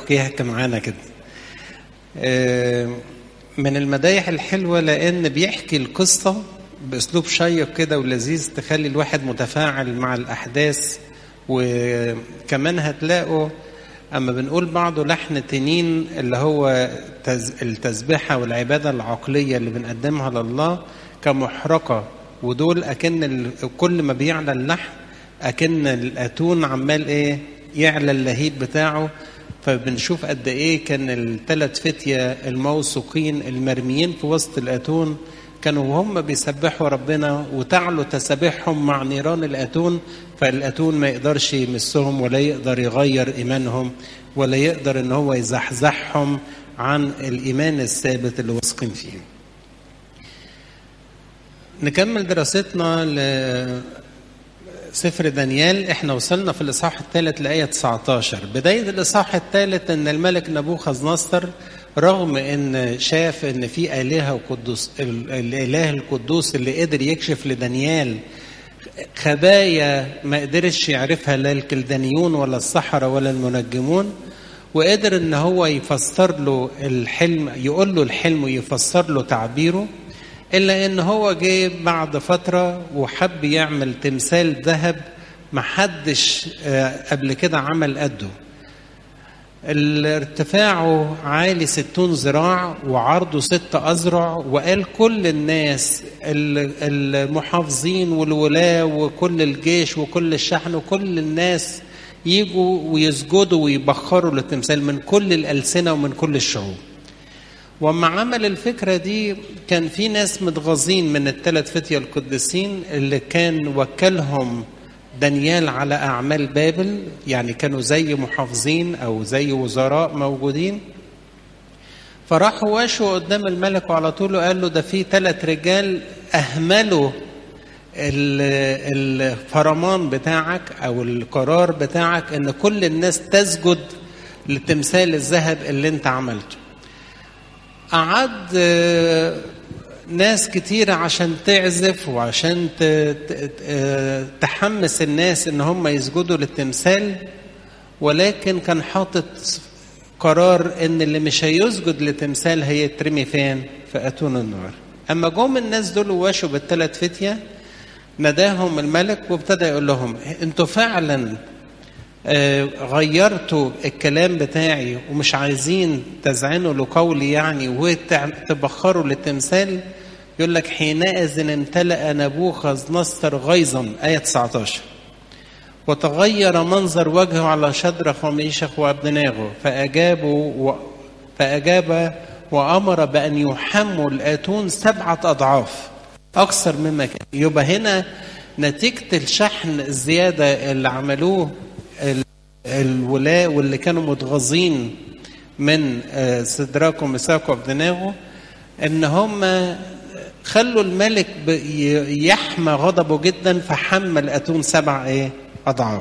يحكي معانا كده من المدايح الحلوة لأن بيحكي القصة بأسلوب شيق كده ولذيذ تخلي الواحد متفاعل مع الأحداث وكمان هتلاقوا أما بنقول بعضه لحن تنين اللي هو التسبيحة والعبادة العقلية اللي بنقدمها لله كمحرقة ودول أكن كل ما بيعلى اللحن أكن الأتون عمال إيه يعلى اللهيب بتاعه فبنشوف قد ايه كان الثلاث فتية الموثوقين المرميين في وسط الاتون كانوا هم بيسبحوا ربنا وتعلوا تسابيحهم مع نيران الاتون فالاتون ما يقدرش يمسهم ولا يقدر يغير ايمانهم ولا يقدر ان هو يزحزحهم عن الايمان الثابت اللي واثقين فيه. نكمل دراستنا ل سفر دانيال احنا وصلنا في الاصحاح الثالث لايه 19 بدايه الاصحاح الثالث ان الملك نبوخذ نصر رغم ان شاف ان في الهه وقدوس الاله القدوس اللي قدر يكشف لدانيال خبايا ما قدرش يعرفها لا الكلدانيون ولا السحرة ولا المنجمون وقدر ان هو يفسر له الحلم يقول له الحلم ويفسر له تعبيره الا ان هو جه بعد فتره وحب يعمل تمثال ذهب محدش قبل كده عمل قده ارتفاعه عالي ستون ذراع وعرضه ست أذرع وقال كل الناس المحافظين والولاة وكل الجيش وكل الشحن وكل الناس يجوا ويسجدوا ويبخروا للتمثال من كل الألسنة ومن كل الشعوب وما عمل الفكرة دي كان في ناس متغاظين من الثلاث فتية القديسين اللي كان وكلهم دانيال على أعمال بابل يعني كانوا زي محافظين أو زي وزراء موجودين فراحوا واشوا قدام الملك وعلى طول قال له ده في ثلاث رجال أهملوا الفرمان بتاعك أو القرار بتاعك إن كل الناس تسجد لتمثال الذهب اللي أنت عملته قعد ناس كتيرة عشان تعزف وعشان تحمس الناس ان هم يسجدوا للتمثال ولكن كان حاطط قرار ان اللي مش هيسجد لتمثال هيترمي فين في اتون النار اما جم الناس دول واشوا بالثلاث فتية ناداهم الملك وابتدى يقول لهم انتوا فعلا غيرتوا الكلام بتاعي ومش عايزين تزعنوا لقولي يعني وتبخروا للتمثال يقول لك حينئذ امتلأ نبوخذ نصر غيظا آية 19 وتغير منظر وجهه على شدرخ وميشخ وابدناغو فأجابوا و... فأجاب وأمر بأن يحموا الآتون سبعة أضعاف أكثر مما كان يبقى هنا نتيجة الشحن الزيادة اللي عملوه الولاء واللي كانوا متغاظين من سدراك ومساك وابدناغو ان هم خلوا الملك يحمى غضبه جدا فحمل اتون سبع ايه اضعاف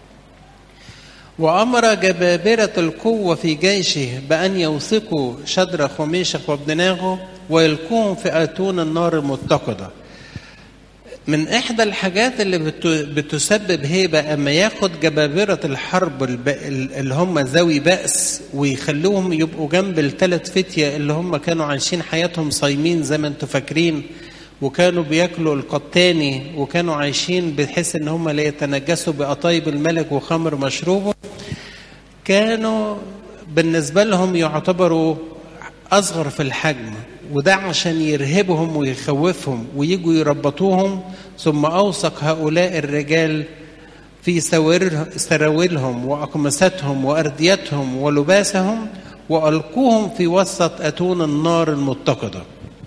وامر جبابره القوه في جيشه بان يوثقوا شدرخ وميشخ وابدناغو ويلقوهم في اتون النار المتقده من احدى الحاجات اللي بتسبب هيبه اما ياخد جبابره الحرب اللي هم ذوي باس ويخلوهم يبقوا جنب الثلاث فتيه اللي هم كانوا عايشين حياتهم صايمين زي ما انتم فاكرين وكانوا بياكلوا القطاني وكانوا عايشين بحيث ان هم لا يتنجسوا بقطايب الملك وخمر مشروبه كانوا بالنسبه لهم يعتبروا اصغر في الحجم وده عشان يرهبهم ويخوفهم ويجوا يربطوهم ثم أوثق هؤلاء الرجال في سراويلهم وأقمستهم وأرديتهم ولباسهم وألقوهم في وسط أتون النار المتقدة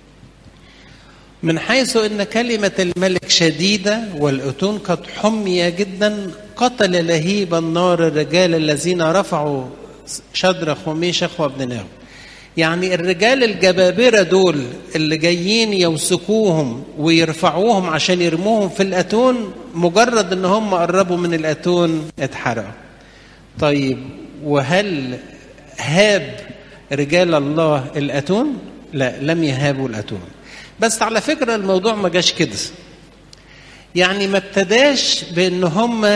من حيث أن كلمة الملك شديدة والأتون قد حمي جدا قتل لهيب النار الرجال الذين رفعوا شدرخ وميشخ وابنناغ يعني الرجال الجبابرة دول اللي جايين يوثقوهم ويرفعوهم عشان يرموهم في الأتون مجرد ان هم قربوا من الأتون اتحرقوا طيب وهل هاب رجال الله الأتون لا لم يهابوا الأتون بس على فكرة الموضوع ما جاش كده يعني ما ابتداش بان هم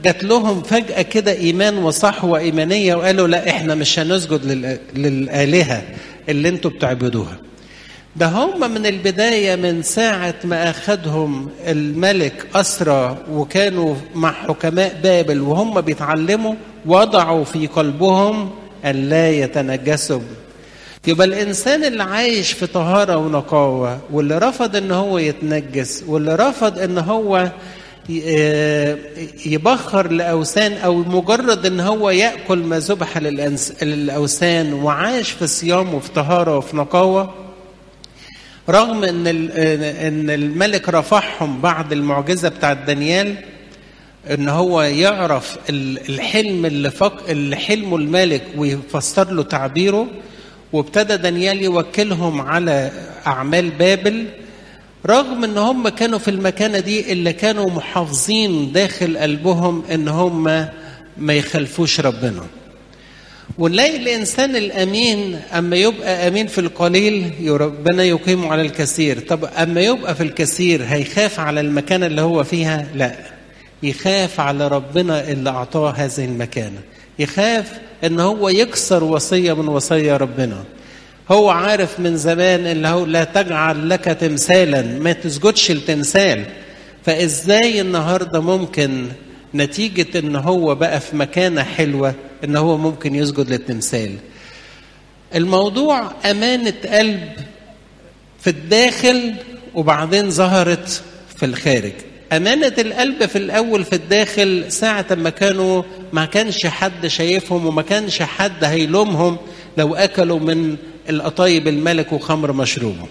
جات لهم فجأة كده إيمان وصحوة إيمانية وقالوا لا إحنا مش هنسجد لل- للآلهة اللي أنتوا بتعبدوها ده هم من البداية من ساعة ما أخذهم الملك أسرى وكانوا مع حكماء بابل وهم بيتعلموا وضعوا في قلبهم أن لا يتنجسوا يبقى الإنسان اللي عايش في طهارة ونقاوة واللي رفض إن هو يتنجس واللي رفض إن هو ي- يبخر لأوثان أو مجرد إن هو يأكل ما ذبح للأنس- للأوثان وعاش في صيام وفي طهارة وفي نقاوة رغم ان ال- ان الملك رفعهم بعد المعجزه بتاعت دانيال ان هو يعرف ال- الحلم اللي فق اللي حلمه الملك ويفسر له تعبيره وابتدى دانيال يوكلهم على اعمال بابل رغم ان هم كانوا في المكانه دي اللي كانوا محافظين داخل قلبهم ان هم ما يخالفوش ربنا ونلاقي الانسان الامين اما يبقى امين في القليل ربنا يقيمه على الكثير طب اما يبقى في الكثير هيخاف على المكانه اللي هو فيها لا يخاف على ربنا اللي اعطاه هذه المكانه يخاف ان هو يكسر وصيه من وصايا ربنا هو عارف من زمان اللي هو لا تجعل لك تمثالا ما تسجدش التمثال فازاي النهارده ممكن نتيجة ان هو بقى في مكانة حلوة ان هو ممكن يسجد للتمثال الموضوع امانة قلب في الداخل وبعدين ظهرت في الخارج أمانة القلب في الأول في الداخل ساعة ما كانوا ما كانش حد شايفهم وما كانش حد هيلومهم لو أكلوا من القطايب الملك وخمر مشروبه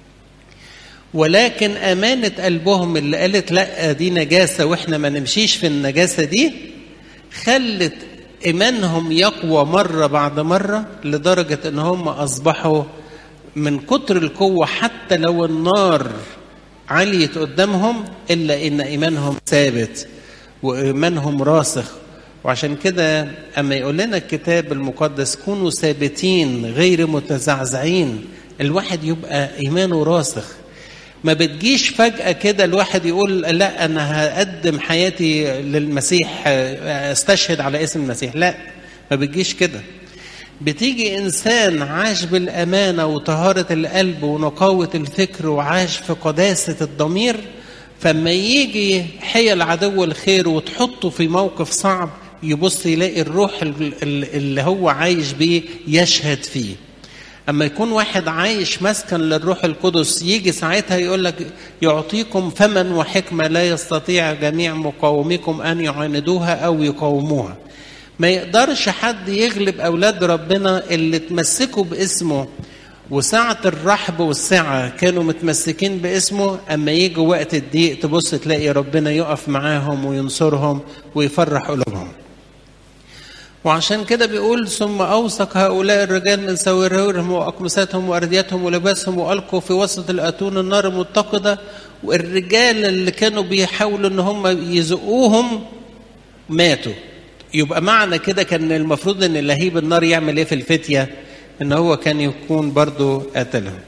ولكن أمانة قلبهم اللي قالت لا دي نجاسة وإحنا ما نمشيش في النجاسة دي خلت إيمانهم يقوى مرة بعد مرة لدرجة إن هم أصبحوا من كتر القوة حتى لو النار عليت قدامهم إلا إن إيمانهم ثابت وإيمانهم راسخ وعشان كده أما يقول لنا الكتاب المقدس كونوا ثابتين غير متزعزعين الواحد يبقى إيمانه راسخ ما بتجيش فجأة كده الواحد يقول لا أنا هقدم حياتي للمسيح استشهد على اسم المسيح لا ما بتجيش كده بتيجي إنسان عاش بالأمانة وطهارة القلب ونقاوة الفكر وعاش في قداسة الضمير فما يجي حيل عدو الخير وتحطه في موقف صعب يبص يلاقي الروح اللي هو عايش بيه يشهد فيه اما يكون واحد عايش مسكن للروح القدس يجي ساعتها يقول لك يعطيكم فما وحكمه لا يستطيع جميع مقاوميكم ان يعاندوها او يقاوموها ما يقدرش حد يغلب اولاد ربنا اللي تمسكوا باسمه وساعة الرحب والسعة كانوا متمسكين باسمه أما يجوا وقت الضيق تبص تلاقي ربنا يقف معاهم وينصرهم ويفرح قلوبهم وعشان كده بيقول ثم أوثق هؤلاء الرجال من سوارهم وأقمصتهم وأرديتهم ولباسهم وألقوا في وسط الأتون النار متقدة والرجال اللي كانوا بيحاولوا إن هم يزقوهم ماتوا يبقى معنى كده كان المفروض إن لهيب النار يعمل إيه في الفتية إن هو كان يكون برضو قتلهم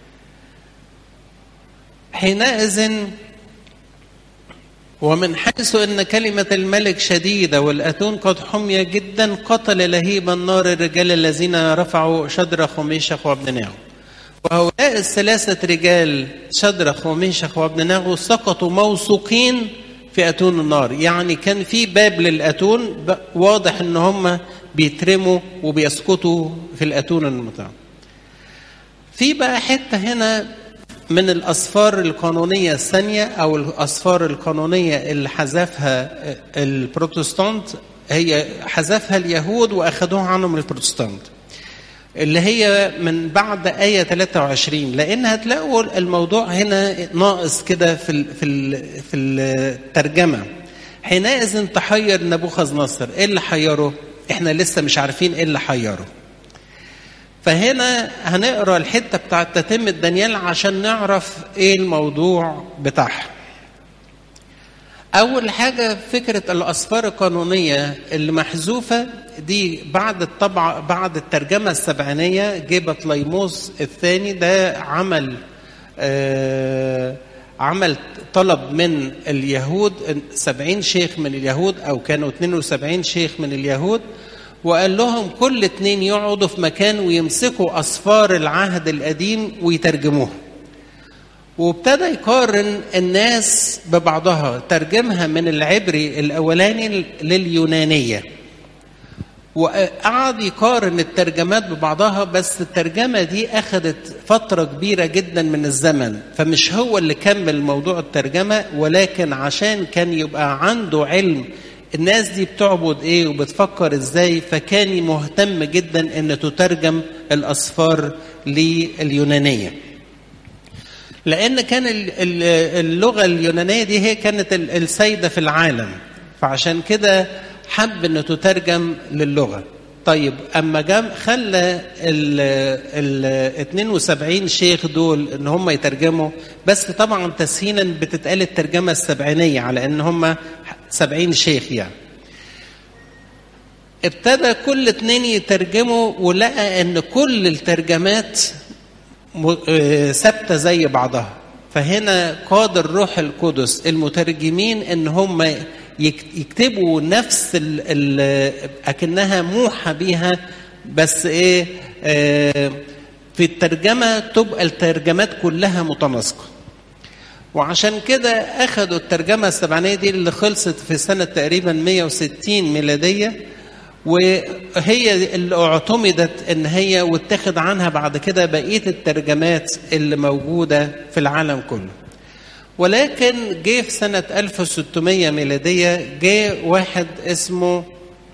حينئذ ومن حيث ان كلمه الملك شديده والاتون قد حمي جدا قتل لهيب النار الرجال الذين رفعوا شدرخ وميشخ وابنناغو وهؤلاء الثلاثه رجال شدرخ وميشخ وابنناغو سقطوا موثوقين في اتون النار يعني كان في باب للاتون واضح ان هم بيترموا وبيسقطوا في الاتون المطاع في بقى حته هنا من الأسفار القانونية الثانية أو الأسفار القانونية اللي حذفها البروتستانت هي حذفها اليهود وأخذوها عنهم البروتستانت اللي هي من بعد آية 23 لأن هتلاقوا الموضوع هنا ناقص كده في ال في ال في الترجمة حينئذ تحير نبوخذ نصر إيه اللي حيره؟ إحنا لسه مش عارفين إيه اللي حيره فهنا هنقرا الحته بتاعت تتمة دانيال عشان نعرف ايه الموضوع بتاعها. أول حاجة فكرة الأسفار القانونية اللي محذوفة دي بعد الطبع بعد الترجمة السبعينية جه بطليموس الثاني ده عمل آه عمل طلب من اليهود سبعين شيخ من اليهود أو كانوا 72 شيخ من اليهود وقال لهم كل اتنين يقعدوا في مكان ويمسكوا أصفار العهد القديم ويترجموها وابتدى يقارن الناس ببعضها ترجمها من العبري الأولاني لليونانية وقعد يقارن الترجمات ببعضها بس الترجمة دي أخذت فترة كبيرة جدا من الزمن فمش هو اللي كمل موضوع الترجمة ولكن عشان كان يبقى عنده علم الناس دي بتعبد ايه وبتفكر ازاي فكان مهتم جدا ان تترجم الأصفار لليونانية لأن كان اللغة اليونانية دي هي كانت السيدة في العالم فعشان كده حب انه تترجم للغه طيب اما جام خلى ال 72 شيخ دول ان هم يترجموا بس طبعا تسهيلا بتتقال الترجمه السبعينيه على ان هم 70 شيخ يعني ابتدى كل اتنين يترجموا ولقى ان كل الترجمات ثابته زي بعضها فهنا قاد الروح القدس المترجمين ان هم يكتبوا نفس ال ال اكنها موحى بيها بس ايه آه في الترجمه تبقى الترجمات كلها متناسقه وعشان كده اخذوا الترجمه السبعينيه دي اللي خلصت في سنه تقريبا 160 ميلاديه وهي اللي اعتمدت ان هي واتخذ عنها بعد كده بقيه الترجمات اللي موجوده في العالم كله ولكن جه في سنة 1600 ميلادية جه واحد اسمه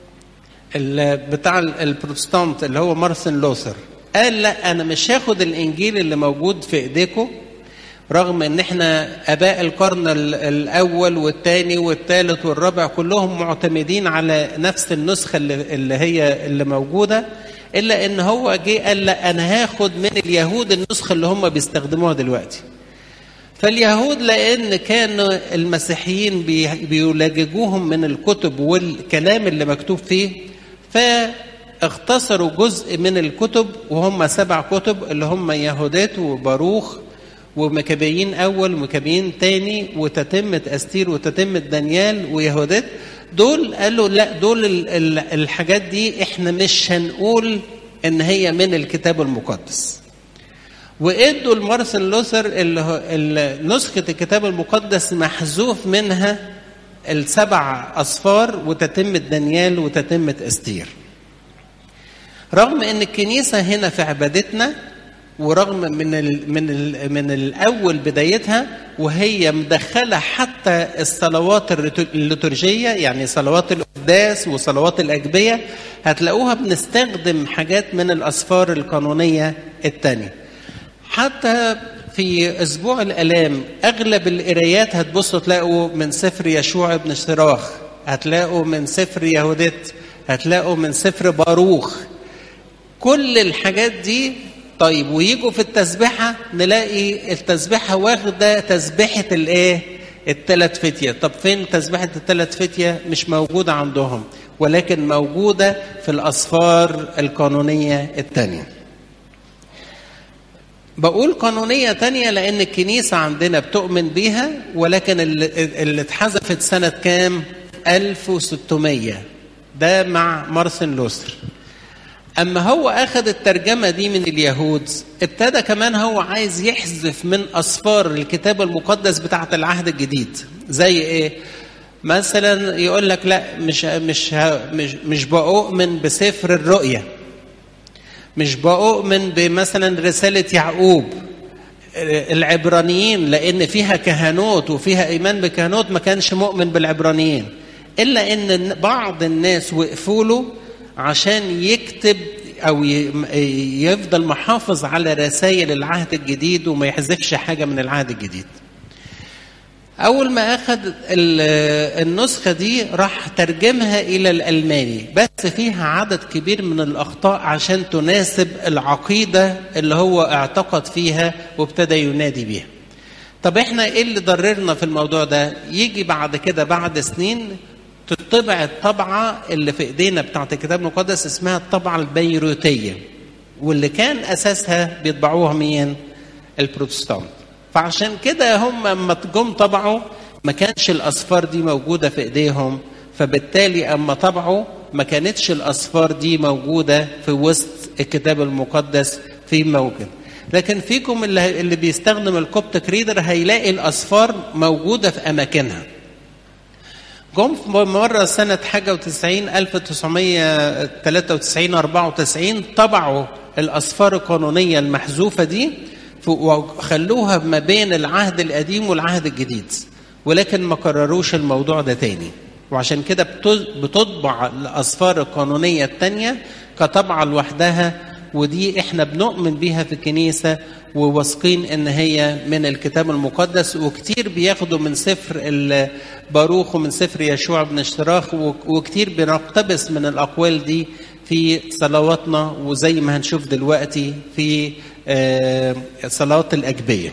بتاع البروتستانت اللي هو مارسن لوثر قال لا أنا مش هاخد الإنجيل اللي موجود في إيديكم رغم ان احنا اباء القرن الاول والثاني والثالث والرابع كلهم معتمدين على نفس النسخه اللي هي اللي موجوده الا ان هو جه قال لا انا هاخد من اليهود النسخه اللي هم بيستخدموها دلوقتي فاليهود لان كانوا المسيحيين بيلاججوهم من الكتب والكلام اللي مكتوب فيه فاختصروا جزء من الكتب وهم سبع كتب اللي هم يهودات وباروخ ومكابيين اول ومكابيين تاني وتتمة استير وتتمة دانيال ويهودات دول قالوا لا دول الحاجات دي احنا مش هنقول ان هي من الكتاب المقدس وادوا لمارسن لوثر اللي نسخه الكتاب المقدس محذوف منها السبع اصفار وتتمه دانيال وتتمه استير. رغم ان الكنيسه هنا في عبادتنا ورغم من ال من ال من الاول بدايتها وهي مدخله حتى الصلوات الليتورجيه يعني صلوات القداس وصلوات الاجبيه هتلاقوها بنستخدم حاجات من الاسفار القانونيه الثانيه. حتى في اسبوع الالام اغلب القرايات هتبصوا تلاقوا من سفر يشوع بن صراخ هتلاقوا من سفر يهودت هتلاقوا من سفر باروخ كل الحاجات دي طيب ويجوا في التسبيحه نلاقي التسبيحه واخده تسبيحه الايه الثلاث فتيه طب فين تسبيحه الثلاث فتيه مش موجوده عندهم ولكن موجوده في الاصفار القانونيه الثانيه بقول قانونية تانية لأن الكنيسة عندنا بتؤمن بيها ولكن اللي اتحذفت سنة كام؟ 1600 ده مع مارسن لوثر أما هو أخذ الترجمة دي من اليهود ابتدى كمان هو عايز يحذف من أسفار الكتاب المقدس بتاعة العهد الجديد زي إيه؟ مثلا يقول لك لا مش مش مش, مش بؤمن بسفر الرؤيا مش بؤمن بمثلا رسالة يعقوب العبرانيين لأن فيها كهنوت وفيها إيمان بكهنوت ما كانش مؤمن بالعبرانيين إلا إن بعض الناس وقفوا له عشان يكتب أو يفضل محافظ على رسائل العهد الجديد وما يحذفش حاجة من العهد الجديد أول ما أخذ النسخة دي راح ترجمها إلى الألماني بس فيها عدد كبير من الأخطاء عشان تناسب العقيدة اللي هو اعتقد فيها وابتدى ينادي بيها طب احنا ايه اللي ضررنا في الموضوع ده يجي بعد كده بعد سنين تطبع الطبعة اللي في ايدينا بتاعت الكتاب المقدس اسمها الطبعة البيروتية واللي كان اساسها بيطبعوها مين البروتستانت فعشان كده هم اما جم طبعوا ما كانش الاصفار دي موجوده في ايديهم فبالتالي اما طبعوا ما كانتش الاصفار دي موجوده في وسط الكتاب المقدس في موجود لكن فيكم اللي, اللي بيستخدم الكوبتك ريدر هيلاقي الاصفار موجوده في اماكنها جم في مرة سنة حاجة وتسعين ألف تسعمية تلاتة وتسعين أربعة وتسعين طبعوا الأصفار القانونية المحذوفة دي وخلوها ما بين العهد القديم والعهد الجديد ولكن ما كرروش الموضوع ده تاني وعشان كده بتطبع الأصفار القانونية التانية كطبعة لوحدها ودي احنا بنؤمن بيها في الكنيسة وواثقين ان هي من الكتاب المقدس وكتير بياخدوا من سفر الباروخ ومن سفر يشوع بن اشتراخ وكتير بنقتبس من الاقوال دي في صلواتنا وزي ما هنشوف دلوقتي في صلوات الاجبيه.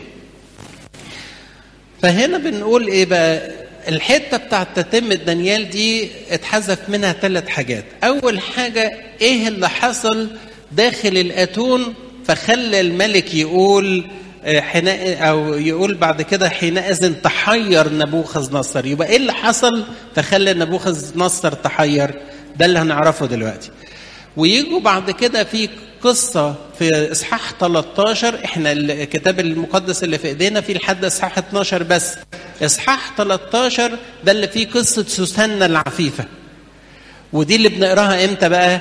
فهنا بنقول ايه بقى الحته بتاعت تتمة دانيال دي اتحذف منها ثلاث حاجات، اول حاجه ايه اللي حصل داخل الاتون فخلى الملك يقول حين او يقول بعد كده حينئذ تحير نبوخذ نصر يبقى ايه اللي حصل فخلى نبوخذ نصر تحير ده اللي هنعرفه دلوقتي ويجوا بعد كده في قصة في إصحاح 13 إحنا الكتاب المقدس اللي في إيدينا فيه لحد إصحاح 12 بس إصحاح 13 ده اللي فيه قصة سوسنة العفيفة ودي اللي بنقراها إمتى بقى؟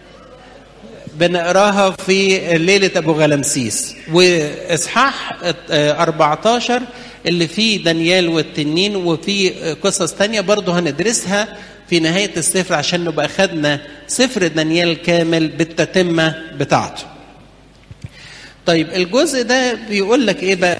بنقراها في ليلة أبو غلمسيس وإصحاح 14 اللي فيه دانيال والتنين وفي قصص تانية برضه هندرسها في نهاية السفر عشان نبقى خدنا سفر دانيال كامل بالتتمة بتاعته طيب الجزء ده بيقول لك ايه بقى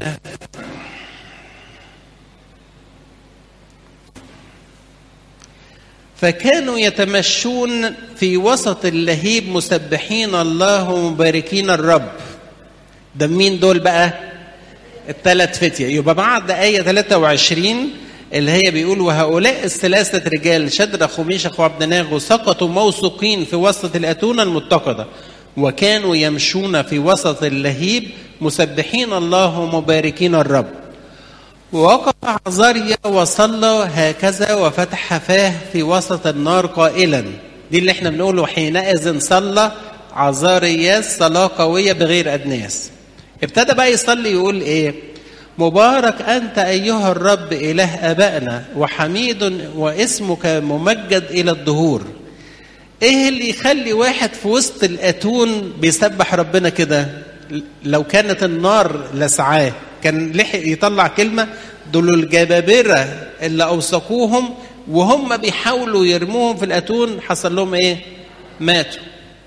فكانوا يتمشون في وسط اللهيب مسبحين الله ومباركين الرب ده مين دول بقى الثلاث فتية يبقى بعد آية 23 اللي هي بيقول وهؤلاء الثلاثة رجال شدرخ وميشخ وعبدناغ سقطوا موثوقين في وسط الأتونة المتقدة وكانوا يمشون في وسط اللهيب مسبحين الله ومباركين الرب ووقف عزاريا وصلى هكذا وفتح فاه في وسط النار قائلا دي اللي احنا بنقوله حينئذ صلى عزارياس صلاة قوية بغير أدناس ابتدى بقى يصلي يقول ايه مبارك أنت أيها الرب إله آبائنا وحميد واسمك ممجد إلى الدهور إيه اللي يخلي واحد في وسط الأتون بيسبح ربنا كده لو كانت النار لسعاه كان لحق يطلع كلمة دول الجبابرة اللي أوثقوهم وهم بيحاولوا يرموهم في الأتون حصل لهم إيه ماتوا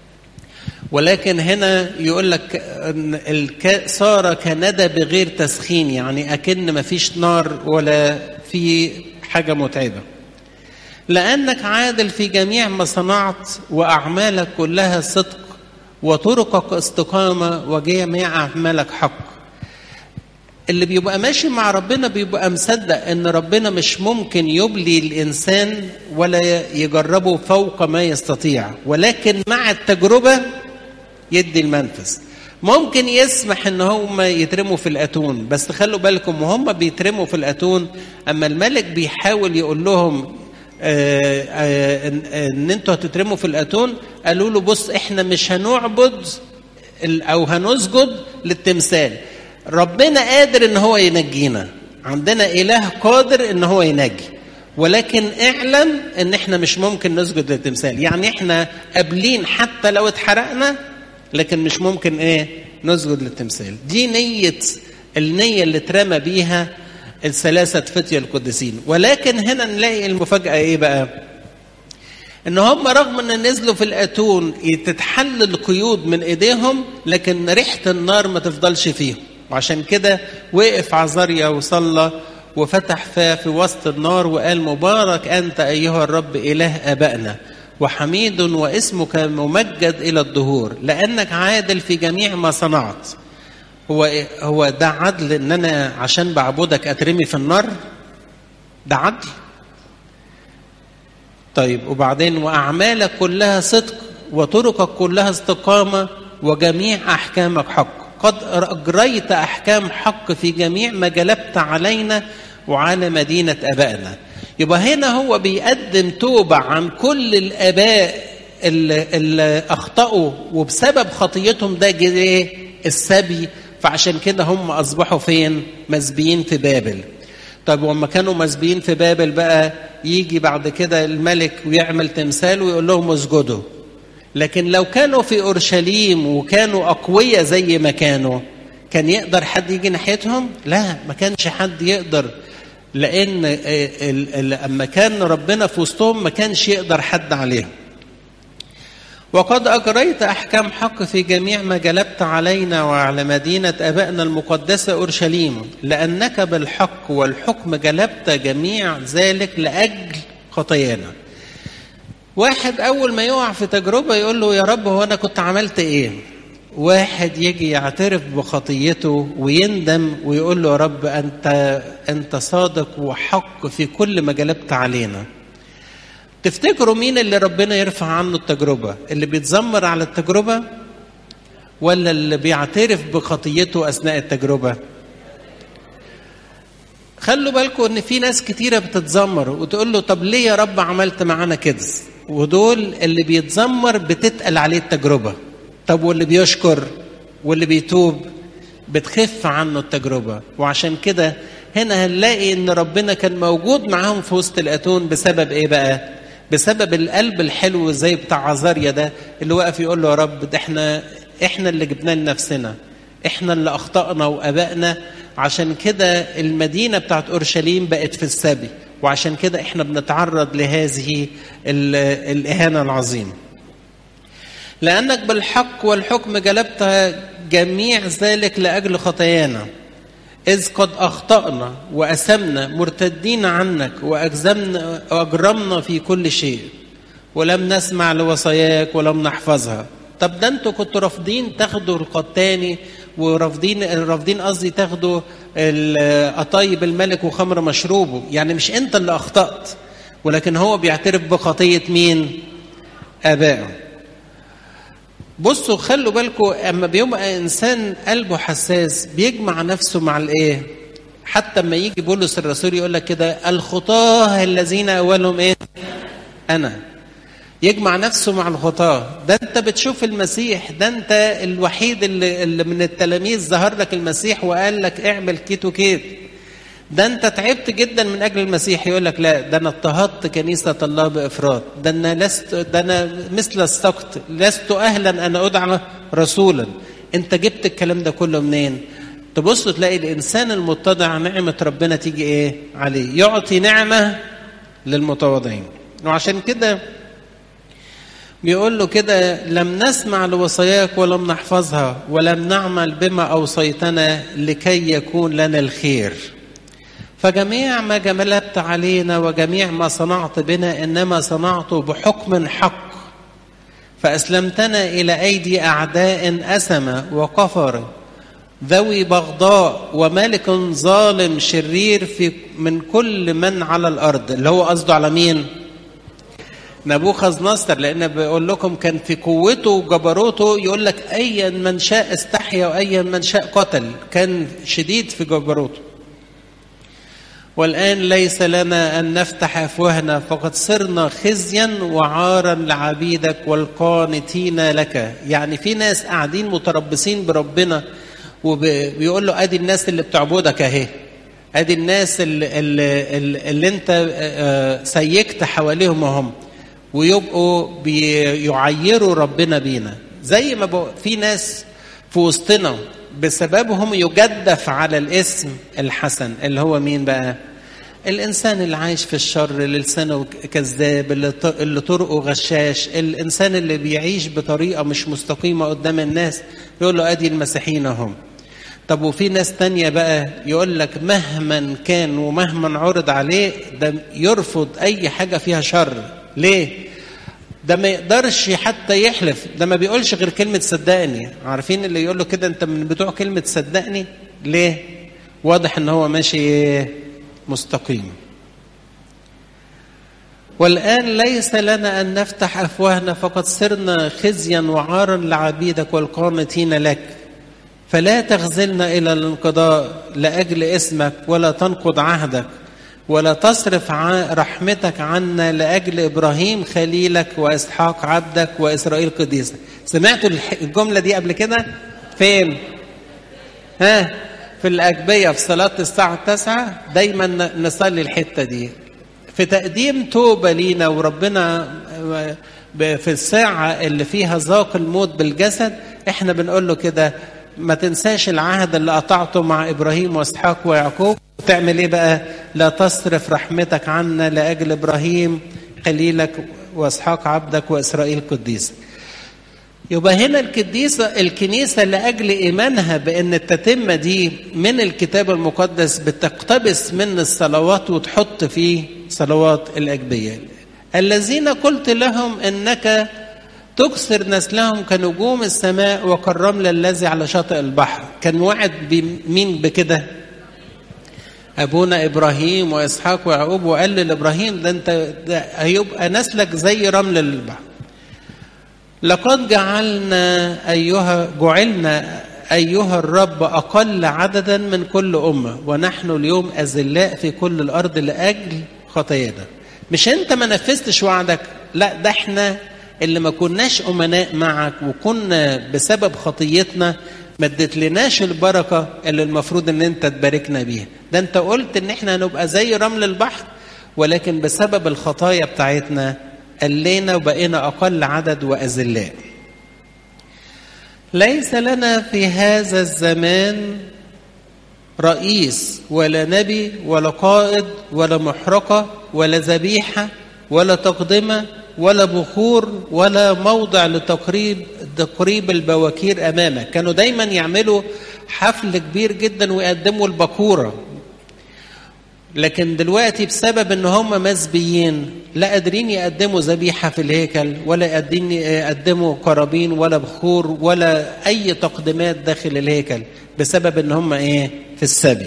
ولكن هنا يقول لك الك... صار كندى بغير تسخين يعني أكن ما فيش نار ولا في حاجة متعبة لأنك عادل في جميع ما صنعت وأعمالك كلها صدق وطرقك استقامة وجميع أعمالك حق اللي بيبقى ماشي مع ربنا بيبقى مصدق ان ربنا مش ممكن يبلي الانسان ولا يجربه فوق ما يستطيع ولكن مع التجربه يدي المنفذ ممكن يسمح ان هم يترموا في الاتون بس خلوا بالكم وهم بيترموا في الاتون اما الملك بيحاول يقول لهم آآ آآ ان انتوا هتترموا في الاتون قالوا له بص احنا مش هنعبد او هنسجد للتمثال ربنا قادر ان هو ينجينا عندنا اله قادر ان هو ينجي ولكن اعلم ان احنا مش ممكن نسجد للتمثال يعني احنا قابلين حتى لو اتحرقنا لكن مش ممكن ايه نسجد للتمثال دي نية النية اللي اترمى بيها الثلاثة فتية القديسين ولكن هنا نلاقي المفاجأة ايه بقى ان هم رغم ان نزلوا في الاتون تتحل القيود من ايديهم لكن ريحة النار ما تفضلش فيهم وعشان كده وقف عزاريا وصلى وفتح فاه في وسط النار وقال مبارك أنت أيها الرب إله آبائنا وحميد واسمك ممجد إلى الدهور لأنك عادل في جميع ما صنعت هو هو ده عدل ان انا عشان بعبدك اترمي في النار ده عدل طيب وبعدين واعمالك كلها صدق وطرقك كلها استقامه وجميع احكامك حق قد أجريت أحكام حق في جميع ما جلبت علينا وعلى مدينة أبائنا يبقى هنا هو بيقدم توبة عن كل الآباء اللي, اللي أخطأوا وبسبب خطيتهم ده جه السبي فعشان كده هم أصبحوا فين؟ مسبيين في بابل طب وما كانوا مسبيين في بابل بقى يجي بعد كده الملك ويعمل تمثال ويقول لهم اسجدوا لكن لو كانوا في اورشليم وكانوا اقوياء زي ما كانوا كان يقدر حد يجي ناحيتهم لا ما كانش حد يقدر لان لما كان ربنا في وسطهم ما كانش يقدر حد عليهم وقد أجريت أحكام حق في جميع ما جلبت علينا وعلى مدينة أبائنا المقدسة أورشليم لأنك بالحق والحكم جلبت جميع ذلك لأجل خطايانا واحد أول ما يقع في تجربة يقول له يا رب هو أنا كنت عملت إيه واحد يجي يعترف بخطيته ويندم ويقول له يا رب أنت أنت صادق وحق في كل ما جلبت علينا تفتكروا مين اللي ربنا يرفع عنه التجربة اللي بيتذمر على التجربة ولا اللي بيعترف بخطيته أثناء التجربة خلوا بالكم ان في ناس كتيره بتتذمر وتقول له طب ليه يا رب عملت معانا كده ودول اللي بيتذمر بتتقل عليه التجربه طب واللي بيشكر واللي بيتوب بتخف عنه التجربه وعشان كده هنا هنلاقي ان ربنا كان موجود معاهم في وسط الاتون بسبب ايه بقى بسبب القلب الحلو زي بتاع عزاريا ده اللي واقف يقول له يا رب ده احنا احنا اللي جبنا لنفسنا احنا اللي اخطانا وابائنا عشان كده المدينه بتاعت اورشليم بقت في السبي وعشان كده احنا بنتعرض لهذه الاهانه العظيمه لانك بالحق والحكم جلبت جميع ذلك لاجل خطايانا إذ قد أخطأنا وأسمنا مرتدين عنك وأجزمنا وأجرمنا في كل شيء ولم نسمع لوصاياك ولم نحفظها طب ده انتوا كنتوا رافضين تاخدوا القطاني ورافضين رافضين قصدي تاخدوا قطايب الملك وخمر مشروبه يعني مش انت اللي اخطأت ولكن هو بيعترف بخطية مين آبائه بصوا خلوا بالكم اما بيبقى انسان قلبه حساس بيجمع نفسه مع الايه حتى اما يجي بولس الرسول يقول لك كده الخطاه الذين اولهم ايه انا يجمع نفسه مع الخطاه ده انت بتشوف المسيح ده انت الوحيد اللي, اللي من التلاميذ ظهر لك المسيح وقال لك اعمل كيتو كيت ده انت تعبت جدا من اجل المسيح يقول لك لا ده انا اضطهدت كنيسه الله بافراط ده انا لست ده انا مثل السقط لست اهلا ان ادعى رسولا انت جبت الكلام ده كله منين تبص تلاقي الانسان المتضع نعمه ربنا تيجي ايه عليه يعطي نعمه للمتواضعين وعشان كده بيقول له كده لم نسمع لوصاياك ولم نحفظها ولم نعمل بما اوصيتنا لكي يكون لنا الخير فجميع ما جملت علينا وجميع ما صنعت بنا انما صنعته بحكم حق فاسلمتنا الى ايدي اعداء اسم وكفر ذوي بغضاء وملك ظالم شرير في من كل من على الارض اللي هو قصده على مين؟ نبوخذ نصر لان بيقول لكم كان في قوته وجبروته يقول لك ايا من شاء استحيا وايا من شاء قتل كان شديد في جبروته والآن ليس لنا أن نفتح أفواهنا فقد صرنا خزيا وعارا لعبيدك والقانتين لك يعني في ناس قاعدين متربصين بربنا وبيقول له ادي الناس اللي بتعبدك اهي ادي الناس اللي, اللي, اللي انت سيكت حواليهم هم ويبقوا بيعيروا ربنا بينا زي ما في ناس في وسطنا بسببهم يجدف على الاسم الحسن اللي هو مين بقى الانسان اللي عايش في الشر اللي لسانه كذاب اللي, اللي طرقه غشاش الانسان اللي بيعيش بطريقه مش مستقيمه قدام الناس يقول له ادي المسيحيين هم طب وفي ناس تانية بقى يقول لك مهما كان ومهما عرض عليه ده يرفض اي حاجه فيها شر ليه ده ما يقدرش حتى يحلف ده ما بيقولش غير كلمة صدقني عارفين اللي يقول له كده انت من بتوع كلمة صدقني ليه واضح ان هو ماشي مستقيم والآن ليس لنا أن نفتح أفواهنا فقد صرنا خزيا وعارا لعبيدك والقانتين لك فلا تخذلنا إلى الانقضاء لأجل اسمك ولا تنقض عهدك ولا تصرف رحمتك عنا لأجل إبراهيم خليلك وإسحاق عبدك وإسرائيل قديسك سمعتوا الجملة دي قبل كده فين ها في الأجبية في صلاة الساعة التاسعة دايما نصلي الحتة دي في تقديم توبة لينا وربنا في الساعة اللي فيها ذاق الموت بالجسد احنا بنقول له كده ما تنساش العهد اللي قطعته مع إبراهيم وإسحاق ويعقوب وتعمل ايه بقى لا تصرف رحمتك عنا لأجل إبراهيم خليلك وإسحاق عبدك وإسرائيل قديسك يبقى هنا الكنيسة الكنيسة لأجل إيمانها بأن التتمة دي من الكتاب المقدس بتقتبس من الصلوات وتحط فيه صلوات الأجبية الذين قلت لهم إنك تكسر نسلهم كنجوم السماء وكالرمل الذي على شاطئ البحر كان وعد بمين بكده أبونا إبراهيم وإسحاق ويعقوب وقال لإبراهيم ده أنت ده هيبقى نسلك زي رمل البحر لقد جعلنا أيها جعلنا أيها الرب أقل عددا من كل أمة ونحن اليوم أذلاء في كل الأرض لأجل خطايانا مش أنت ما نفذتش وعدك لا ده احنا اللي ما كناش أمناء معك وكنا بسبب خطيتنا ما اديتلناش البركة اللي المفروض ان انت تباركنا بيها ده انت قلت ان احنا هنبقى زي رمل البحر ولكن بسبب الخطايا بتاعتنا قلينا وبقينا أقل عدد وأذلاء ليس لنا في هذا الزمان رئيس ولا نبي ولا قائد ولا محرقة ولا ذبيحة ولا تقدمة ولا بخور ولا موضع لتقريب تقريب البواكير أمامك كانوا دايما يعملوا حفل كبير جدا ويقدموا البكورة لكن دلوقتي بسبب ان هم مسبيين لا قادرين يقدموا ذبيحه في الهيكل ولا قادرين يقدموا قرابين ولا بخور ولا اي تقديمات داخل الهيكل بسبب ان هم ايه في السبي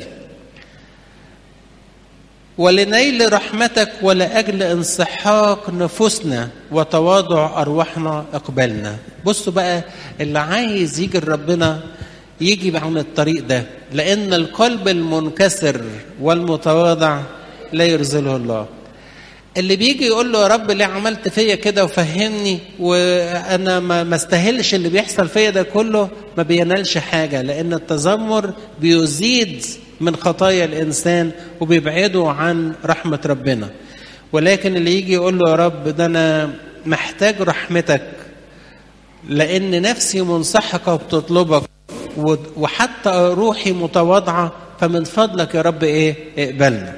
ولنيل رحمتك ولاجل انسحاق نفوسنا وتواضع ارواحنا اقبلنا بصوا بقى اللي عايز يجي لربنا يجي عن الطريق ده لأن القلب المنكسر والمتواضع لا يرزله الله اللي بيجي يقول له يا رب ليه عملت فيا كده وفهمني وانا ما استاهلش اللي بيحصل فيا ده كله ما بينالش حاجه لان التذمر بيزيد من خطايا الانسان وبيبعده عن رحمه ربنا ولكن اللي يجي يقول له يا رب ده انا محتاج رحمتك لان نفسي منسحقه وبتطلبك وحتى روحي متواضعة فمن فضلك يا رب إيه اقبلنا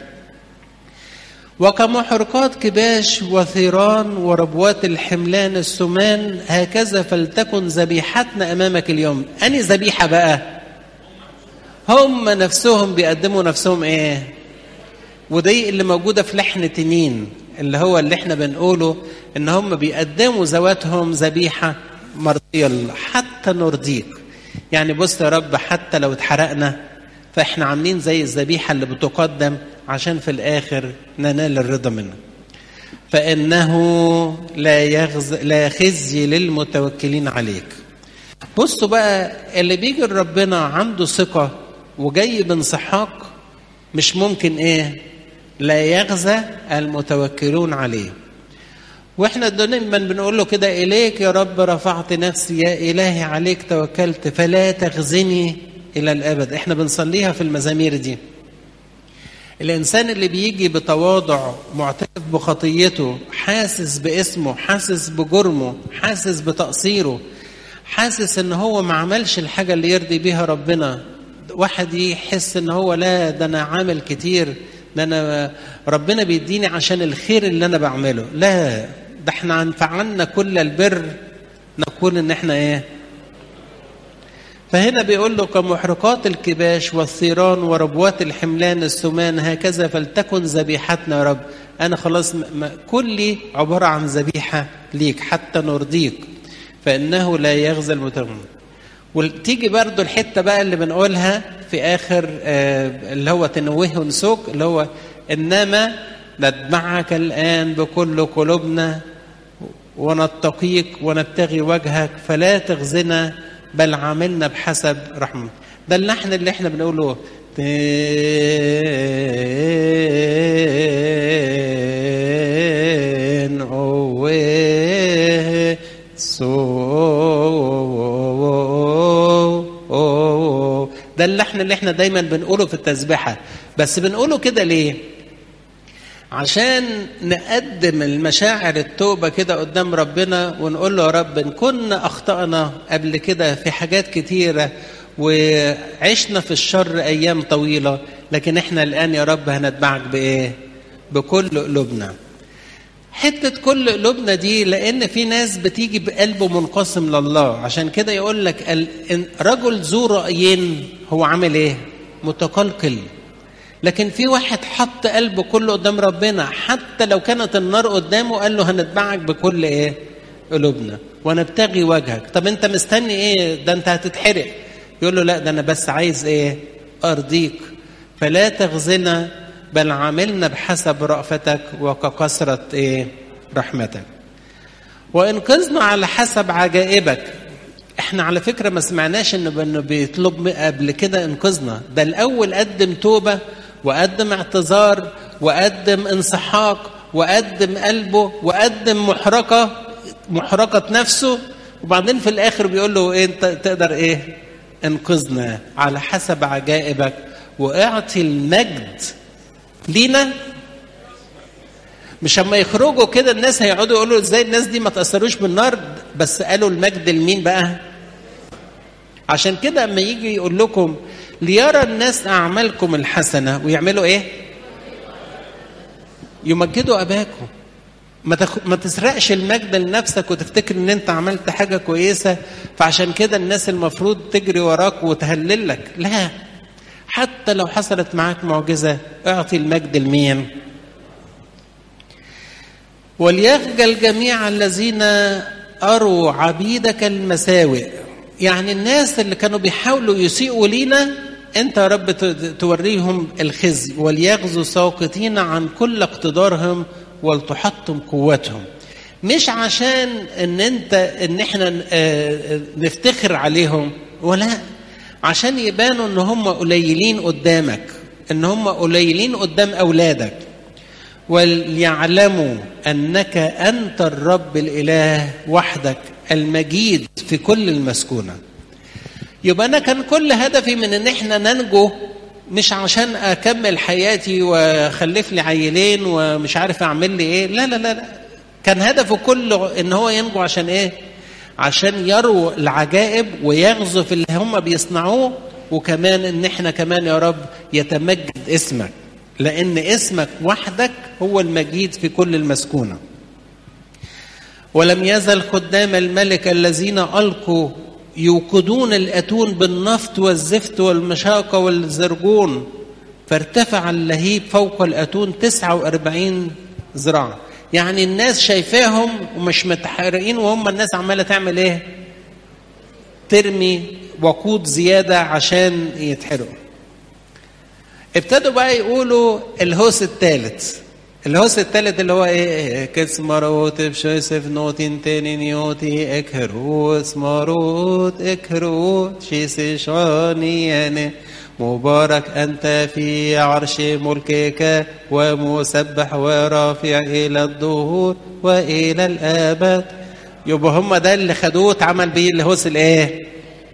وكمحرقات كباش وثيران وربوات الحملان السمان هكذا فلتكن ذبيحتنا أمامك اليوم أني ذبيحة بقى هم نفسهم بيقدموا نفسهم إيه ودي اللي موجودة في لحن تنين اللي هو اللي احنا بنقوله ان هم بيقدموا ذواتهم ذبيحة مرضية حتى نرضيك يعني بص يا رب حتى لو اتحرقنا فاحنا عاملين زي الذبيحه اللي بتقدم عشان في الاخر ننال الرضا منه فانه لا يغز لا خزي للمتوكلين عليك بصوا بقى اللي بيجي لربنا عنده ثقه وجاي بانسحاق مش ممكن ايه لا يغزى المتوكلون عليه واحنا دايما بنقول له كده اليك يا رب رفعت نفسي يا الهي عليك توكلت فلا تخزني الى الابد احنا بنصليها في المزامير دي الانسان اللي بيجي بتواضع معترف بخطيته حاسس باسمه حاسس بجرمه حاسس بتقصيره حاسس ان هو ما عملش الحاجه اللي يرضي بيها ربنا واحد يحس ان هو لا ده انا عامل كتير ده انا ربنا بيديني عشان الخير اللي انا بعمله لا ده احنا فعلنا كل البر نقول ان احنا ايه فهنا بيقول له كمحرقات الكباش والثيران وربوات الحملان السمان هكذا فلتكن ذبيحتنا يا رب انا خلاص كلي عباره عن ذبيحه ليك حتى نرضيك فانه لا يغزى المتمم وتيجي برضو الحته بقى اللي بنقولها في اخر آه اللي هو تنويه ونسوك اللي هو انما نتبعك الان بكل قلوبنا ونتقيك ونبتغي وجهك فلا تخزنا بل عاملنا بحسب رحمة ده اللحن اللي احنا بنقوله تين أوه سو ده اللحن اللي احنا دايما بنقوله في التسبيحة بس بنقوله كده ليه عشان نقدم المشاعر التوبة كده قدام ربنا ونقول له يا رب إن كنا أخطأنا قبل كده في حاجات كتيرة وعشنا في الشر أيام طويلة لكن إحنا الآن يا رب هنتبعك بإيه؟ بكل قلوبنا. حتة كل قلوبنا دي لأن في ناس بتيجي بقلبه منقسم لله عشان كده يقول لك رجل ذو رأيين هو عامل إيه؟ متقلقل لكن في واحد حط قلبه كله قدام ربنا حتى لو كانت النار قدامه قال له هنتبعك بكل ايه قلوبنا ونبتغي وجهك طب انت مستني ايه ده انت هتتحرق يقول له لا ده انا بس عايز ايه ارضيك فلا تغزنا بل عاملنا بحسب رأفتك وككثرة ايه رحمتك وانقذنا على حسب عجائبك احنا على فكره ما سمعناش انه بيطلب قبل كده انقذنا ده الاول قدم توبه وقدم اعتذار وقدم انسحاق وقدم قلبه وقدم محرقه محرقه نفسه وبعدين في الاخر بيقول له ايه انت تقدر ايه انقذنا على حسب عجائبك واعطي المجد لينا مش اما يخرجوا كده الناس هيقعدوا يقولوا ازاي الناس دي ما تاثروش بالنار بس قالوا المجد لمين بقى عشان كده اما يجي يقول لكم ليرى الناس اعمالكم الحسنه ويعملوا ايه يمجدوا اباكم ما, تخ... ما تسرقش المجد لنفسك وتفتكر ان انت عملت حاجه كويسه فعشان كده الناس المفروض تجري وراك وتهلل لك لا حتى لو حصلت معاك معجزه اعطي المجد لمين وليخجل جميع الذين أروا عبيدك المساوئ يعني الناس اللي كانوا بيحاولوا يسيئوا لينا انت يا رب توريهم الخزي وليغزوا ساقطين عن كل اقتدارهم ولتحطم قوتهم مش عشان ان انت ان احنا نفتخر عليهم ولا عشان يبانوا ان هم قليلين قدامك ان هم قليلين قدام اولادك وليعلموا انك انت الرب الاله وحدك المجيد في كل المسكونه يبقى انا كان كل هدفي من ان احنا ننجو مش عشان اكمل حياتي واخلف لي عيلين ومش عارف اعمل لي ايه لا لا لا, لا. كان هدفه كله ان هو ينجو عشان ايه عشان يروا العجائب ويغزوا في اللي هم بيصنعوه وكمان ان احنا كمان يا رب يتمجد اسمك لأن اسمك وحدك هو المجيد في كل المسكونة ولم يزل خدام الملك الذين ألقوا يوقدون الأتون بالنفط والزفت والمشاقة والزرجون فارتفع اللهيب فوق الأتون 49 ذراع يعني الناس شايفاهم ومش متحرقين وهم الناس عمالة تعمل ايه ترمي وقود زيادة عشان يتحرقوا ابتدوا بقى يقولوا الهوس الثالث الهوس الثالث اللي هو ايه كس مروت بشويسف نوتين تاني نيوتي اكهروت مروت اكهروت شيس شاني يعني مبارك أنت في عرش ملكك ومسبح ورافع إلى الظهور وإلى الآباد يبقى هم ده اللي خدوه اتعمل بيه الهوس الايه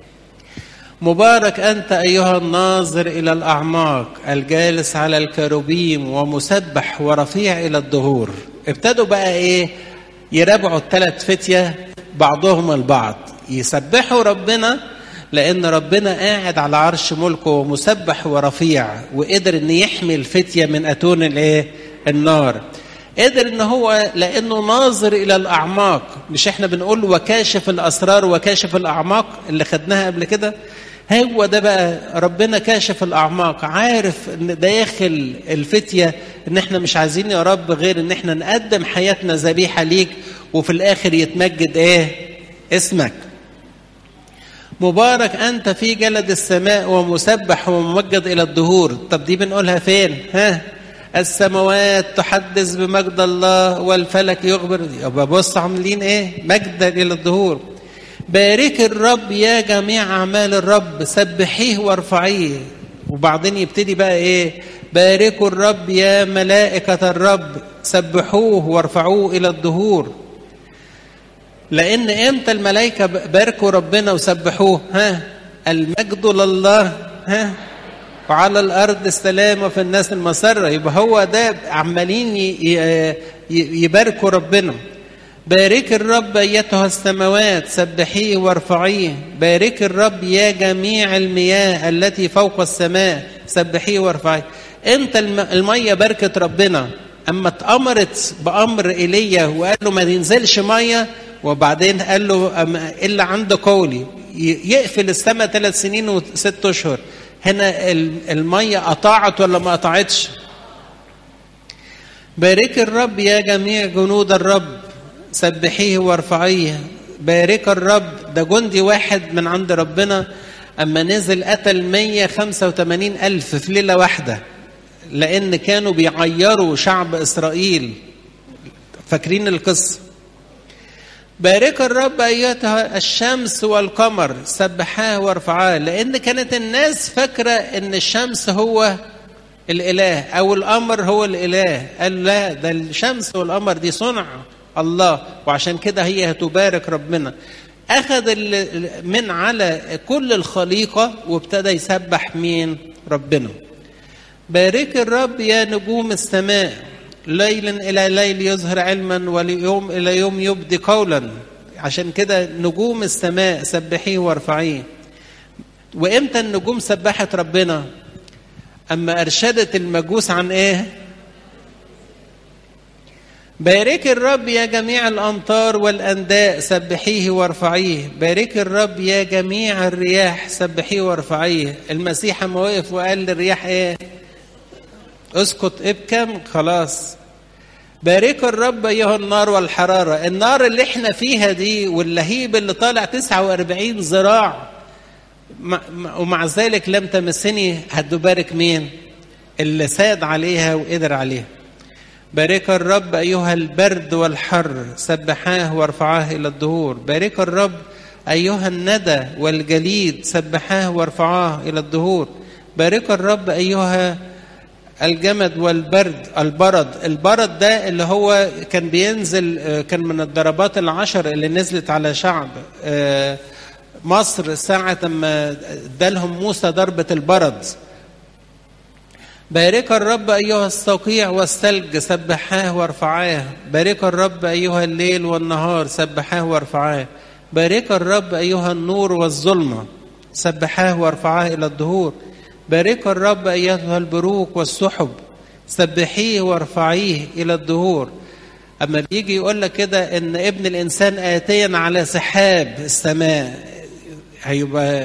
مبارك أنت أيها الناظر إلى الأعماق الجالس على الكروبيم ومسبح ورفيع إلى الظهور ابتدوا بقى إيه يرابعوا الثلاث فتية بعضهم البعض يسبحوا ربنا لأن ربنا قاعد على عرش ملكه ومسبح ورفيع وقدر إن يحمي الفتية من أتون الإيه النار قدر ان هو لانه ناظر الى الاعماق مش احنا بنقول وكاشف الاسرار وكاشف الاعماق اللي خدناها قبل كده هو ده بقى ربنا كاشف الاعماق عارف ان داخل الفتيه ان احنا مش عايزين يا رب غير ان احنا نقدم حياتنا ذبيحه ليك وفي الاخر يتمجد ايه اسمك مبارك انت في جلد السماء ومسبح وممجد الى الدهور طب دي بنقولها فين ها السماوات تحدث بمجد الله والفلك يخبر يبقى بص عاملين ايه مجدا الى الظهور بارك الرب يا جميع اعمال الرب سبحيه وارفعيه وبعدين يبتدي بقى ايه باركوا الرب يا ملائكة الرب سبحوه وارفعوه إلى الدهور لأن إمتى الملائكة باركوا ربنا وسبحوه ها المجد لله ها وعلى الأرض السلام وفي الناس المسرة يبقى هو ده عمالين يباركوا ربنا بارك الرب أيتها السماوات سبحيه وارفعيه بارك الرب يا جميع المياه التي فوق السماء سبحيه وارفعيه امتى الميه باركت ربنا اما اتامرت بامر ايليا وقال له ما ينزلش ميه وبعدين قال له الا عند قولي يقفل السماء ثلاث سنين وست اشهر هنا الميه قطعت ولا ما قطعتش بارك الرب يا جميع جنود الرب سبحيه وارفعيه بارك الرب ده جندي واحد من عند ربنا اما نزل قتل 185 الف في ليله واحده لان كانوا بيعيروا شعب اسرائيل فاكرين القصه بارك الرب ايتها الشمس والقمر سبحاه وارفعاه لان كانت الناس فاكره ان الشمس هو الاله او القمر هو الاله قال لا ده الشمس والقمر دي صنع الله وعشان كده هي هتبارك ربنا اخذ من على كل الخليقه وابتدى يسبح مين ربنا بارك الرب يا نجوم السماء ليل الى ليل يظهر علما وليوم الى يوم يبدي قولا عشان كده نجوم السماء سبحيه وارفعيه وامتى النجوم سبحت ربنا اما ارشدت المجوس عن ايه بارك الرب يا جميع الامطار والانداء سبحيه وارفعيه بارك الرب يا جميع الرياح سبحيه وارفعيه المسيح اما وقف وقال للرياح ايه اسكت ابكم خلاص بارك الرب ايها النار والحراره النار اللي احنا فيها دي واللهيب اللي طالع 49 ذراع ومع ذلك لم تمسني هتبارك مين اللي ساد عليها وقدر عليها بارك الرب أيها البرد والحر سبحاه وارفعاه إلى الدهور بارك الرب أيها الندى والجليد سبحاه وارفعاه إلى الدهور بارك الرب أيها الجمد والبرد البرد البرد ده اللي هو كان بينزل كان من الضربات العشر اللي نزلت على شعب مصر ساعة ما ادالهم موسى ضربة البرد بارك الرب أيها الصقيع والثلج سبحاه وارفعاه بارك الرب أيها الليل والنهار سبحاه وارفعاه بارك الرب أيها النور والظلمة سبحاه وارفعاه إلى الدهور بارك الرب أيها البروق والسحب سبحيه وارفعيه إلى الدهور أما بيجي يقول لك كده إن ابن الإنسان آتيا على سحاب السماء هيبقى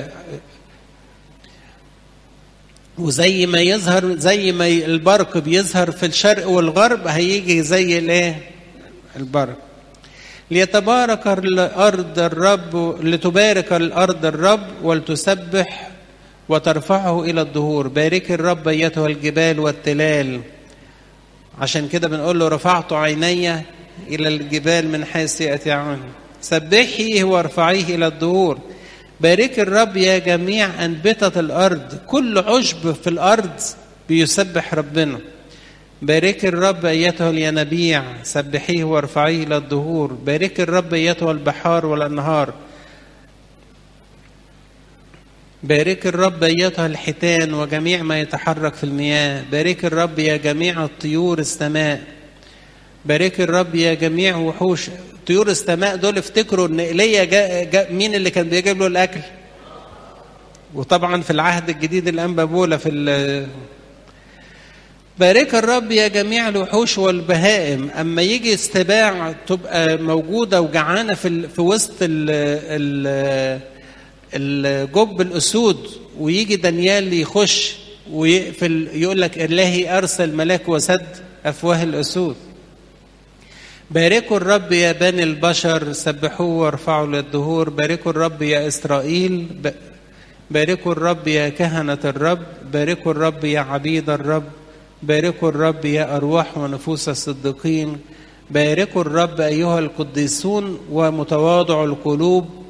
وزي ما يظهر زي ما البرق بيظهر في الشرق والغرب هيجي زي الايه البرق ليتبارك الارض الرب لتبارك الارض الرب ولتسبح وترفعه الى الدهور بارك الرب ايتها الجبال والتلال عشان كده بنقول له رفعت عيني الى الجبال من حيث ياتي عنه سبحيه وارفعيه الى الدهور بارك الرب يا جميع أنبتة الأرض كل عشب في الأرض بيسبح ربنا بارك الرب أيتها الينابيع سبحيه وارفعيه إلى الدهور بارك الرب أيتها البحار والأنهار بارك الرب أيتها الحيتان وجميع ما يتحرك في المياه بارك الرب يا جميع الطيور السماء بارك الرب يا جميع وحوش طيور السماء دول افتكروا ان ايليا جا جا مين اللي كان بيجيب له الاكل وطبعا في العهد الجديد الانبا بولا في بارك الرب يا جميع الوحوش والبهائم اما يجي استباع تبقى موجوده وجعانه في في وسط ال ال الجب الاسود ويجي دانيال يخش ويقفل يقول لك الهي ارسل ملاك وسد افواه الاسود باركوا الرب يا بني البشر سبحوه وارفعوا للدهور باركوا الرب يا إسرائيل باركوا الرب يا كهنة الرب باركوا الرب يا عبيد الرب باركوا الرب يا أرواح ونفوس الصديقين باركوا الرب أيها القديسون ومتواضع القلوب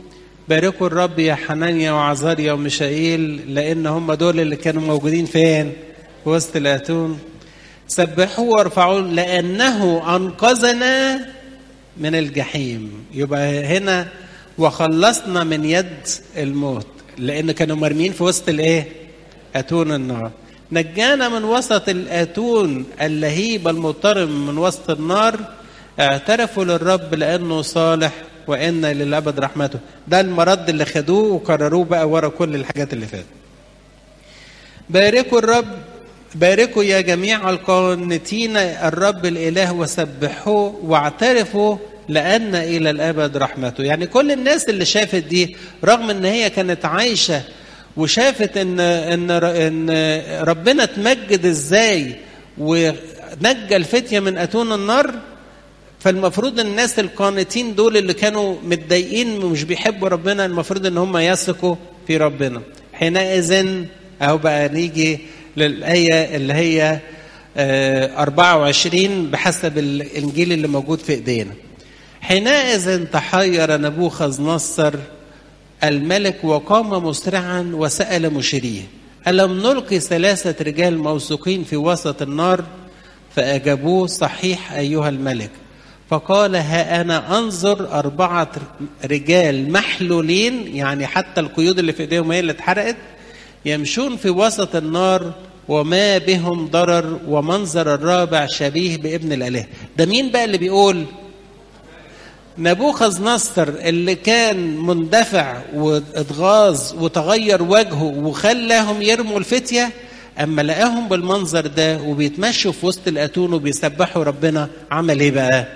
باركوا الرب يا حنانيا وعزاريا وميشائيل لان هم دول اللي كانوا موجودين فين في وسط الاتون سبحوه وارفعوه لانه انقذنا من الجحيم يبقى هنا وخلصنا من يد الموت لان كانوا مرميين في وسط الايه اتون النار نجانا من وسط الاتون اللهيب المضطرم من وسط النار اعترفوا للرب لانه صالح وان للابد رحمته ده المرد اللي خدوه وكرروه بقى ورا كل الحاجات اللي فاتت باركوا الرب باركوا يا جميع القانتين الرب الاله وسبحوه واعترفوا لان الى الابد رحمته يعني كل الناس اللي شافت دي رغم ان هي كانت عايشه وشافت ان ان ان ربنا اتمجد ازاي ونجى الفتيه من اتون النار فالمفروض الناس القانتين دول اللي كانوا متضايقين ومش بيحبوا ربنا المفروض ان هم يثقوا في ربنا حينئذ اهو بقى نيجي للآية اللي هي 24 بحسب الإنجيل اللي موجود في إيدينا حينئذ تحير نبوخذ نصر الملك وقام مسرعا وسأل مشيريه ألم نلقي ثلاثة رجال موثوقين في وسط النار فأجابوه صحيح أيها الملك فقال ها أنا أنظر أربعة رجال محلولين يعني حتى القيود اللي في إيديهم هي اللي اتحرقت يمشون في وسط النار وما بهم ضرر ومنظر الرابع شبيه بابن الإله ده مين بقى اللي بيقول نبوخذ نصر اللي كان مندفع واتغاظ وتغير وجهه وخلاهم يرموا الفتية أما لقاهم بالمنظر ده وبيتمشوا في وسط الأتون وبيسبحوا ربنا عمل إيه بقى؟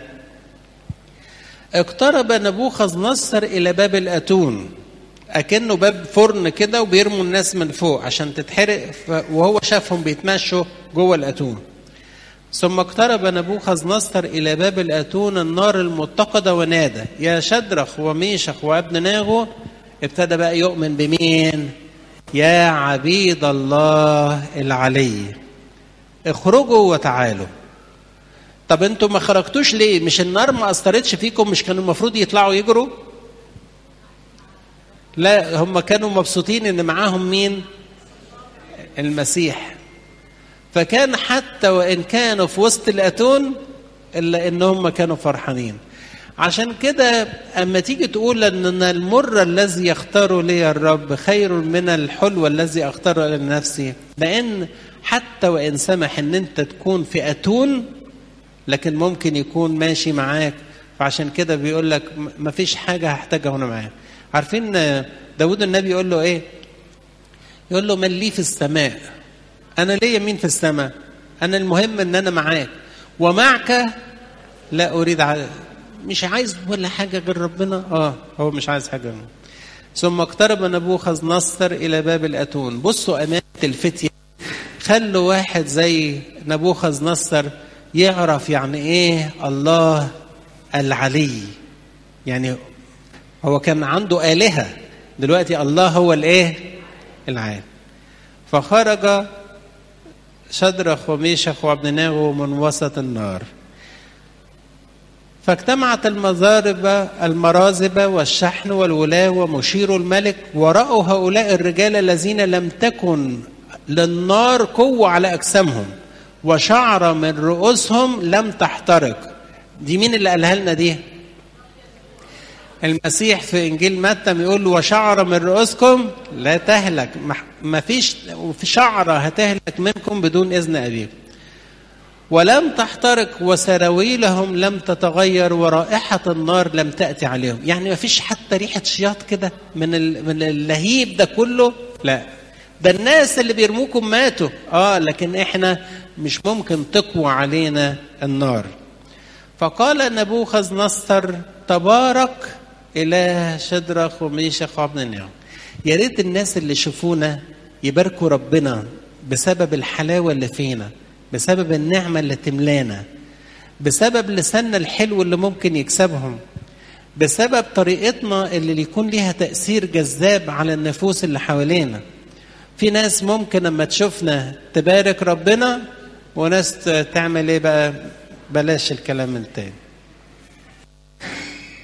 اقترب نبوخذ نصر إلى باب الأتون أكنه باب فرن كده وبيرموا الناس من فوق عشان تتحرق وهو شافهم بيتمشوا جوه الأتون ثم اقترب نبوخذ نصر إلى باب الأتون النار المتقدة ونادى يا شدرخ وميشخ وابن ناغو ابتدى بقى يؤمن بمين يا عبيد الله العلي اخرجوا وتعالوا طب انتوا ما خرجتوش ليه مش النار ما اثرتش فيكم مش كانوا المفروض يطلعوا يجروا لا هم كانوا مبسوطين ان معاهم مين المسيح فكان حتى وان كانوا في وسط الاتون الا ان هم كانوا فرحانين عشان كده اما تيجي تقول ان المر الذي يختاره لي الرب خير من الحلو الذي اختاره لنفسي لان حتى وان سمح ان انت تكون في اتون لكن ممكن يكون ماشي معاك فعشان كده بيقول لك ما فيش حاجه هحتاجها وانا معاك عارفين داود النبي يقول له ايه يقول له من لي في السماء انا ليا مين في السماء انا المهم ان انا معاك ومعك لا اريد ع... مش عايز ولا حاجه غير ربنا اه هو مش عايز حاجه منه. ثم اقترب نبوخذ نصر الى باب الاتون بصوا امانه الفتيه خلوا واحد زي نبوخذ نصر يعرف يعني ايه الله العلي يعني هو كان عنده آلهة دلوقتي الله هو الايه العالم فخرج شدرخ وميشخ وابن ناغو من وسط النار فاجتمعت المزارب المرازب والشحن والولاة ومشير الملك ورأوا هؤلاء الرجال الذين لم تكن للنار قوة على أجسامهم وشعر من رؤوسهم لم تحترق دي مين اللي قالها لنا دي المسيح في انجيل متى بيقول له وشعر من رؤوسكم لا تهلك ما فيش في شعره هتهلك منكم بدون اذن ابيكم ولم تحترق وسراويلهم لم تتغير ورائحة النار لم تأتي عليهم يعني ما فيش حتى ريحة شياط كده من, من اللهيب ده كله لا ده الناس اللي بيرموكم ماتوا اه لكن احنا مش ممكن تقوى علينا النار فقال نبوخذ نصر تبارك إله شدرخ وميشخ وابن النعم يا ريت الناس اللي يشوفونا يباركوا ربنا بسبب الحلاوة اللي فينا بسبب النعمة اللي تملانا بسبب لساننا الحلو اللي ممكن يكسبهم بسبب طريقتنا اللي يكون ليها تأثير جذاب على النفوس اللي حوالينا في ناس ممكن لما تشوفنا تبارك ربنا وناس تعمل ايه بقى بلاش الكلام التاني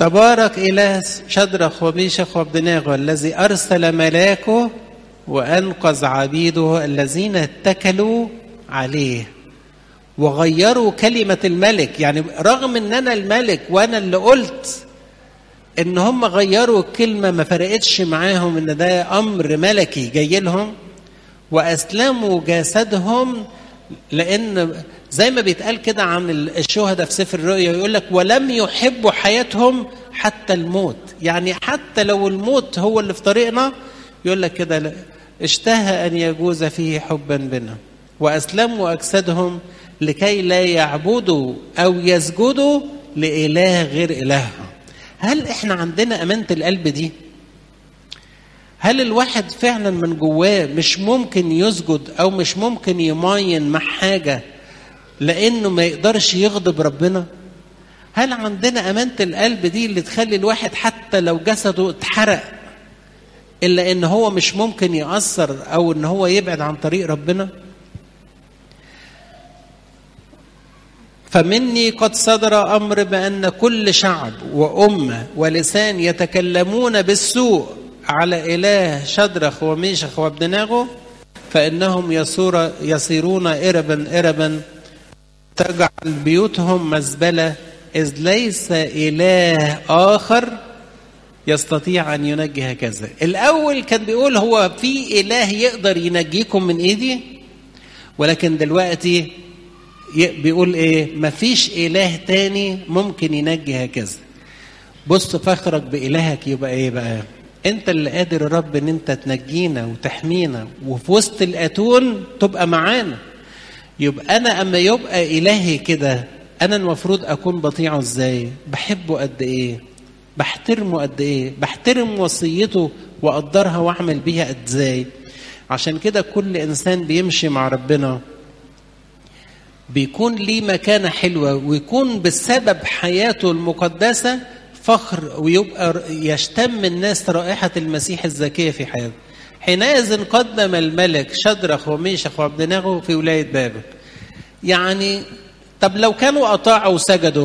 تبارك إله شدرخ وميشخ وابدناغو الذي أرسل ملاكه وأنقذ عبيده الذين اتكلوا عليه وغيروا كلمة الملك يعني رغم ان انا الملك وانا اللي قلت ان هم غيروا الكلمة ما فرقتش معاهم ان ده امر ملكي جاي لهم واسلموا جسدهم لان زي ما بيتقال كده عن الشهداء في سفر الرؤيا يقول لك ولم يحبوا حياتهم حتى الموت يعني حتى لو الموت هو اللي في طريقنا يقول لك كده اشتهى ان يجوز فيه حبا بنا واسلموا اجسادهم لكي لا يعبدوا او يسجدوا لاله غير الههم هل احنا عندنا امانه القلب دي هل الواحد فعلا من جواه مش ممكن يسجد او مش ممكن يماين مع حاجه لانه ما يقدرش يغضب ربنا هل عندنا امانه القلب دي اللي تخلي الواحد حتى لو جسده اتحرق الا ان هو مش ممكن ياثر او ان هو يبعد عن طريق ربنا فمني قد صدر امر بان كل شعب وامه ولسان يتكلمون بالسوء على اله شدرخ وميشخ وابدناغو فانهم يصور يصيرون اربا اربا تجعل بيوتهم مزبله اذ ليس اله اخر يستطيع ان ينجي هكذا الاول كان بيقول هو في اله يقدر ينجيكم من ايدي ولكن دلوقتي بيقول ايه مفيش اله تاني ممكن ينجي هكذا بص فخرك بالهك يبقى ايه بقى انت اللي قادر يا رب ان انت تنجينا وتحمينا وفي وسط الاتون تبقى معانا يبقى انا اما يبقى الهي كده انا المفروض اكون بطيعه ازاي بحبه قد ايه بحترمه قد ايه بحترم وصيته واقدرها واعمل بيها قد ازاي عشان كده كل انسان بيمشي مع ربنا بيكون ليه مكانة حلوة ويكون بسبب حياته المقدسة فخر ويبقى يشتم الناس رائحة المسيح الزكية في حياته حينئذ قدم الملك شدرخ وميشخ وعبدناغو في ولاية بابل يعني طب لو كانوا أطاعوا وسجدوا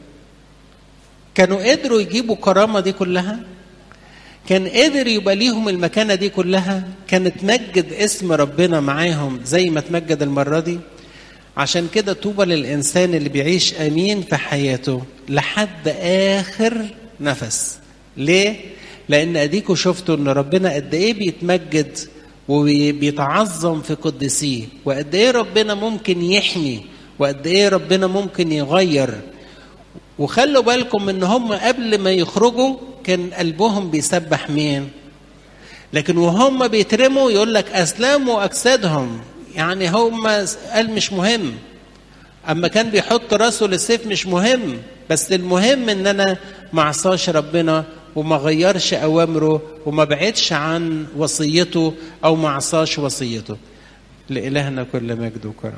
كانوا قدروا يجيبوا الكرامة دي كلها كان قدر يبقى ليهم المكانة دي كلها كانت تمجد اسم ربنا معاهم زي ما تمجد المرة دي عشان كده طوبى للإنسان اللي بيعيش أمين في حياته لحد آخر نفس ليه؟ لأن أديكوا شفتوا إن ربنا قد إيه بيتمجد وبيتعظم في قدسيه وقد إيه ربنا ممكن يحمي وقد إيه ربنا ممكن يغير وخلوا بالكم إن هم قبل ما يخرجوا كان قلبهم بيسبح مين؟ لكن وهم بيترموا يقول لك أسلموا أجسادهم يعني هم قال مش مهم اما كان بيحط راسه للسيف مش مهم بس المهم ان انا ما عصاش ربنا وما غيرش اوامره وما بعدش عن وصيته او ما عصاش وصيته لالهنا كل مجد وكرم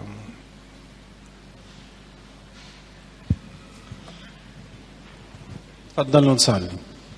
تفضلوا نصلي